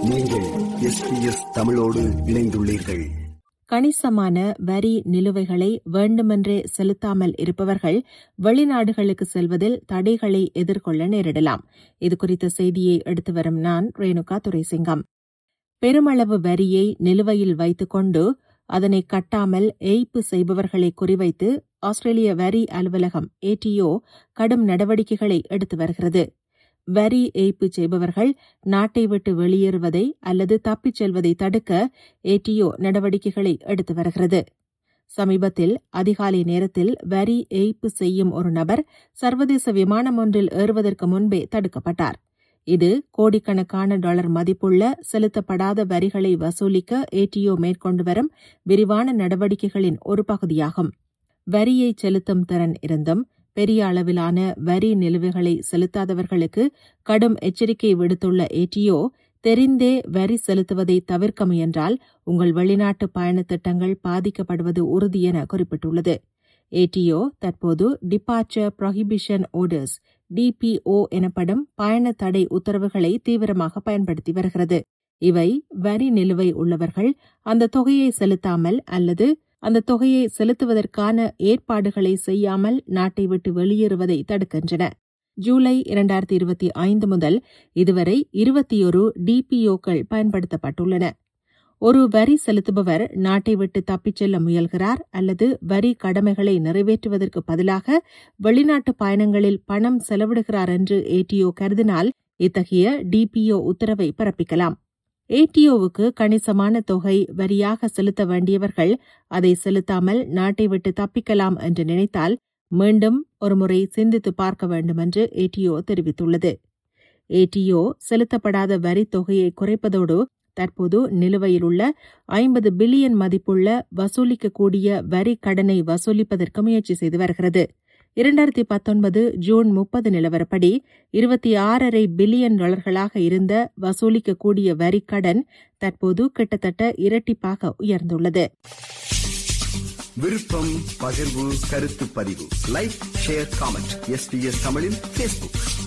நீங்கள் எஸ்பிஎஸ் தமிழோடு இணைந்துள்ளீர்கள் கணிசமான வரி நிலுவைகளை வேண்டுமென்றே செலுத்தாமல் இருப்பவர்கள் வெளிநாடுகளுக்கு செல்வதில் தடைகளை எதிர்கொள்ள நேரிடலாம் இதுகுறித்த செய்தியை எடுத்து வரும் நான் ரேணுகா துரைசிங்கம் பெருமளவு வரியை நிலுவையில் வைத்துக்கொண்டு அதனை கட்டாமல் ஏய்ப்பு செய்பவர்களை குறிவைத்து ஆஸ்திரேலிய வரி அலுவலகம் ஏடிஓ கடும் நடவடிக்கைகளை எடுத்து வருகிறது வரி ஏய்ப்பு செய்பவர்கள் நாட்டை விட்டு வெளியேறுவதை அல்லது தப்பிச் செல்வதை தடுக்க ஏடிஓ நடவடிக்கைகளை எடுத்து வருகிறது சமீபத்தில் அதிகாலை நேரத்தில் வரி ஏய்ப்பு செய்யும் ஒரு நபர் சர்வதேச விமானம் ஒன்றில் ஏறுவதற்கு முன்பே தடுக்கப்பட்டார் இது கோடிக்கணக்கான டாலர் மதிப்புள்ள செலுத்தப்படாத வரிகளை வசூலிக்க ஏடிஓ மேற்கொண்டு வரும் விரிவான நடவடிக்கைகளின் ஒரு பகுதியாகும் வரியை செலுத்தும் திறன் இருந்தும் பெரிய அளவிலான வரி நிலுவைகளை செலுத்தாதவர்களுக்கு கடும் எச்சரிக்கை விடுத்துள்ள ஏடிஓ தெரிந்தே வரி செலுத்துவதை தவிர்க்க முயன்றால் உங்கள் வெளிநாட்டு பயணத் திட்டங்கள் பாதிக்கப்படுவது உறுதி என குறிப்பிட்டுள்ளது ஏடிஓ தற்போது டிபார்ச்சர் ப்ரொஹிபிஷன் ஓர்டர்ஸ் டிபிஓ எனப்படும் பயண தடை உத்தரவுகளை தீவிரமாக பயன்படுத்தி வருகிறது இவை வரி நிலுவை உள்ளவர்கள் அந்த தொகையை செலுத்தாமல் அல்லது அந்த தொகையை செலுத்துவதற்கான ஏற்பாடுகளை செய்யாமல் நாட்டை விட்டு வெளியேறுவதை தடுக்கின்றன ஜூலை இரண்டாயிரத்தி இருபத்தி ஐந்து முதல் இதுவரை இருபத்தியொரு டிபிஓக்கள் பயன்படுத்தப்பட்டுள்ளன ஒரு வரி செலுத்துபவர் நாட்டை விட்டு தப்பிச் செல்ல முயல்கிறார் அல்லது வரி கடமைகளை நிறைவேற்றுவதற்கு பதிலாக வெளிநாட்டு பயணங்களில் பணம் செலவிடுகிறார் என்று ஏடிஓ கருதினால் இத்தகைய டிபிஓ உத்தரவை பிறப்பிக்கலாம் ஏடிஓவுக்கு கணிசமான தொகை வரியாக செலுத்த வேண்டியவர்கள் அதை செலுத்தாமல் நாட்டை விட்டு தப்பிக்கலாம் என்று நினைத்தால் மீண்டும் ஒருமுறை சிந்தித்து பார்க்க வேண்டும் என்று ஏடிஓ தெரிவித்துள்ளது ஏடிஓ செலுத்தப்படாத வரி தொகையை குறைப்பதோடு தற்போது நிலுவையில் உள்ள ஐம்பது பில்லியன் மதிப்புள்ள வசூலிக்கக்கூடிய வரி கடனை வசூலிப்பதற்கு முயற்சி செய்து வருகிறது இரண்டாயிரத்தி பத்தொன்பது ஜூன் முப்பது நிலவரப்படி இருபத்தி ஆறரை பில்லியன் டாலர்களாக இருந்த வசூலிக்கக்கூடிய வரி கடன் தற்போது கிட்டத்தட்ட இரட்டிப்பாக உயர்ந்துள்ளது விருப்பம் பகிர்வு கருத்து பதிவு லைக் ஷேர் காமெண்ட் எஸ்பிஎஸ் தமிழின் பேஸ்புக்